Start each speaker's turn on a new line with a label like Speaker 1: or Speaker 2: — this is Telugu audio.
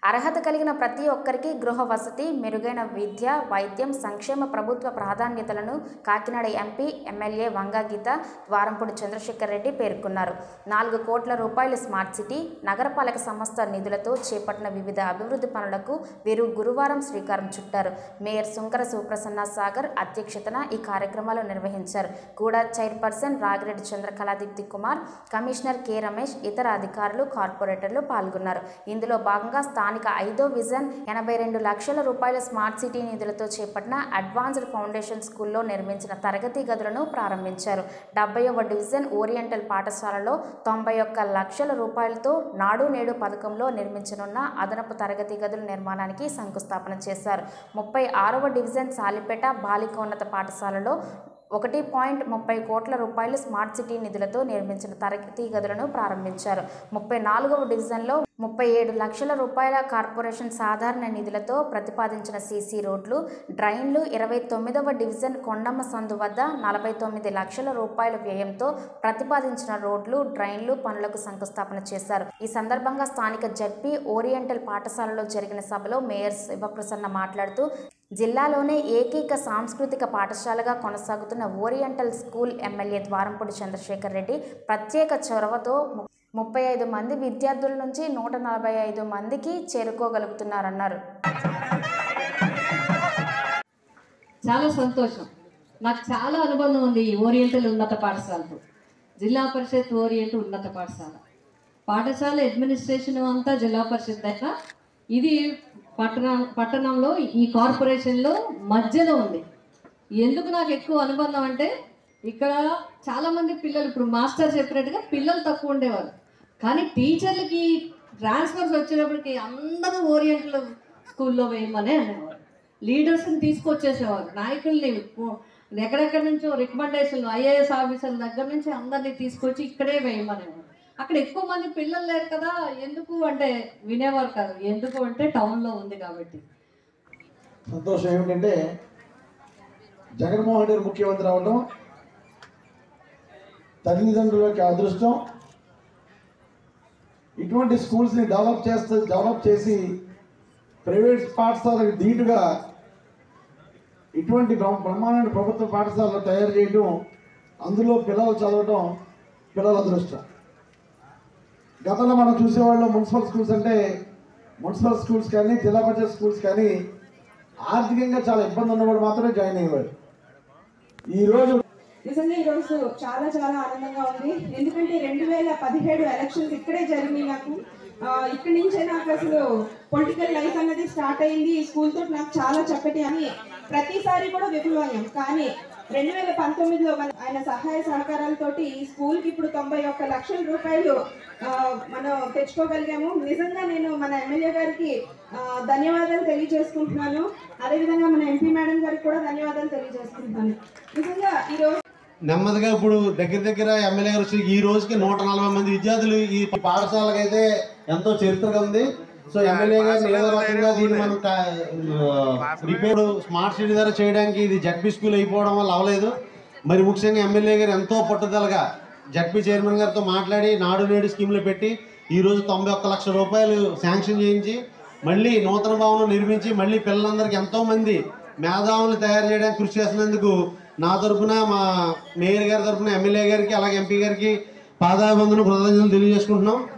Speaker 1: అర్హత కలిగిన ప్రతి ఒక్కరికి గృహ వసతి మెరుగైన విద్య వైద్యం సంక్షేమ ప్రభుత్వ ప్రాధాన్యతలను కాకినాడ ఎంపీ ఎమ్మెల్యే వంగా గీత ద్వారంపూడి చంద్రశేఖర్ రెడ్డి పేర్కొన్నారు నాలుగు కోట్ల రూపాయల స్మార్ట్ సిటీ నగరపాలక సంస్థ నిధులతో చేపట్టిన వివిధ అభివృద్ధి పనులకు వీరు గురువారం శ్రీకారం చుట్టారు మేయర్ సుంకర సుప్రసన్న సాగర్ అధ్యక్షతన ఈ కార్యక్రమాలు నిర్వహించారు కూడా chairperson Ragireddy Chandrakaladeepthi Kumar commissioner K Ramesh ఇతర అధికారులు కార్పొరేటర్లు పాల్గొన్నారు ఇందులో భాగంగా స్థానిక ఐదో విజన్ ఎనభై రెండు లక్షల రూపాయల స్మార్ట్ సిటీ నిధులతో చేపట్టిన అడ్వాన్స్డ్ ఫౌండేషన్ స్కూల్లో నిర్మించిన తరగతి గదులను ప్రారంభించారు డెబ్బైవ డివిజన్ ఓరియంటల్ పాఠశాలలో తొంభై ఒక్క లక్షల రూపాయలతో నాడు నేడు పథకంలో నిర్మించనున్న అదనపు తరగతి గదుల నిర్మాణానికి శంకుస్థాపన చేశారు ముప్పై ఆరవ డివిజన్ సాలిపేట బాలికోన్నత పాఠశాలలో ఒకటి పాయింట్ ముప్పై కోట్ల రూపాయలు స్మార్ట్ సిటీ నిధులతో నిర్మించిన తరగతి గదులను ప్రారంభించారు ముప్పై నాలుగవ డివిజన్లో ముప్పై ఏడు లక్షల రూపాయల కార్పొరేషన్ సాధారణ నిధులతో ప్రతిపాదించిన సీసీ రోడ్లు డ్రైన్లు ఇరవై తొమ్మిదవ డివిజన్ కొండమ్మ సందు వద్ద నలభై తొమ్మిది లక్షల రూపాయల వ్యయంతో ప్రతిపాదించిన రోడ్లు డ్రైన్లు పనులకు శంకుస్థాపన చేశారు ఈ సందర్భంగా స్థానిక జడ్పీ ఓరియంటల్ పాఠశాలలో జరిగిన సభలో మేయర్ శివప్రసన్న మాట్లాడుతూ జిల్లాలోనే ఏకైక సాంస్కృతిక పాఠశాలగా కొనసాగుతున్న oriental school MLA Dwarampudi Chandrasekhar Reddy ప్రత్యేక చొరవతో ము- ముప్పై ఐదు మంది విద్యార్థుల నుంచి నూట నలభై ఐదు మందికి చేరుకోగలుగుతున్నారన్నారు
Speaker 2: చాలా సంతోషం నాకు చాలా అనుబంధం ఉంది ఈ ఓరియంటల్ ఉన్నత పాఠశాలతో జిల్లా పరిషత్ ఓరియంట్ ఉన్నత పాఠశాల పాఠశాల అడ్మినిస్ట్రేషన్ అంతా జిల్లా పరిషత్ అయినా ఇది పట్టణ పట్టణంలో ఈ కార్పొరేషన్లో మధ్యలో ఉంది ఎందుకు నాకు ఎక్కువ అనుబంధం అంటే ఇక్కడ చాలామంది పిల్లలు ఇప్పుడు మాస్టర్ చెప్పినట్టుగా పిల్లలు తక్కువ ఉండేవారు కానీ టీచర్లకి ట్రాన్స్ఫర్స్ వచ్చేటప్పటికి అందరూ ఓరియంటల్ స్కూల్లో వేయమనే అనేవారు లీడర్స్ని తీసుకొచ్చేసేవారు నాయకుల్ని ఉ- ఎక్కడెక్కడి నుంచో రికమెండేషన్లు ఐఏఎస్ ఆఫీసర్ల దగ్గర నుంచి అందరినీ తీసుకొచ్చి ఇక్కడే వేయమనేవారు అక్కడ ఎక్కువ మంది పిల్లలు లేరు కదా ఎందుకు అంటే వినేవారు కాదు ఎందుకు అంటే టౌన్లో ఉంది కాబట్టి
Speaker 3: సంతోషం ఏమిటంటే జగన్మోహన్ రెడ్డి ముఖ్యమంత్రి అవడం తల్లిదండ్రులకి అదృష్టం ఇటువంటి స్కూల్స్ని డెవలప్ చేస్తూ డెవలప్ చేసి ప్రైవేట్ పాఠశాలకు ధీటుగా ఇటువంటి బ్రహ్మ- బ్రహ్మాండమైన ప్రభుత్వ పాఠశాలలో తయారు చేయడం అందులో పిల్లలు చదవడం పిల్లల అదృష్టం గతంలో మనం చూసేవాళ్ళు మున్సిపల్ స్కూల్స్ అంటే మున్సిపల్ స్కూల్స్ కానీ జిల్లా పరిషత్ స్కూల్స్ కానీ ఆర్థికంగా చాలా ఇబ్బంది ఉన్నవాడు మాత్రమే జాయిన్ అయ్యేవాడు ఈరోజు
Speaker 4: నిజంగా ఈరోజు చాలా చాలా ఆనందంగా ఉంది ఎందుకంటే రెండు వేల పదిహేడు ఎలక్షన్స్ ఇక్కడే జరిగినాయి నాకు ఆ, ఇక్కడి నుంచే నాకు అసలు పొలిటికల్ లైఫ్ అన్నది స్టార్ట్ అయింది ఈ స్కూల్ తోటి నాకు చాలా చక్కటి అని ప్రతిసారి కూడా విఫలమయ్యాం కానీ రెండు వేల పంతొమ్మిదిలో మన ఆయన సహాయ సహకారాలతోటి ఈ స్కూల్కి ఇప్పుడు తొంభై ఒక్క లక్షల రూపాయలు ఆ, మనం తెచ్చుకోగలిగాము నిజంగా నేను మన ఎమ్మెల్యే గారికి ఆ, ధన్యవాదాలు తెలియజేసుకుంటున్నాను అదేవిధంగా మన ఎంపీ మేడం గారికి కూడా ధన్యవాదాలు తెలియజేసుకుంటున్నాను నిజంగా ఈరోజు
Speaker 5: నెమ్మదిగా ఇప్పుడు దగ్గర దగ్గర ఎమ్మెల్యే గారు వచ్చి ఈ రోజుకి నూట నలభై మంది విద్యార్థులు ఈ పాఠశాలకు అయితే ఎంతో చరిత్రగా ఉంది సో ఎమ్మెల్యే గారు ఏదో రకంగా దీన్ని మనం రిపేర్ స్మార్ట్ సిటీ ద్వారా చేయడానికి ఇది జడ్పీ స్కూల్ అయిపోవడం వల్ల అవ్వలేదు మరి ముఖ్యంగా ఎమ్మెల్యే గారు ఎంతో పట్టుదలగా జడ్పీ చైర్మన్ గారితో మాట్లాడి నాడు నేడు స్కీమ్లు పెట్టి ఈ రోజు తొంభై ఒక్క లక్షల రూపాయలు శాంక్షన్ చేయించి మళ్ళీ నూతన భవనం నిర్మించి మళ్ళీ పిల్లలందరికీ ఎంతో మంది మేధావులను తయారు చేయడానికి కృషి చేసినందుకు నా తరపున మా మేయర్ గారి తరపున ఎమ్మెల్యే గారికి అలాగే ఎంపీ గారికి పాదాభివందన కృతజ్ఞతలు తెలియజేసుకుంటున్నాం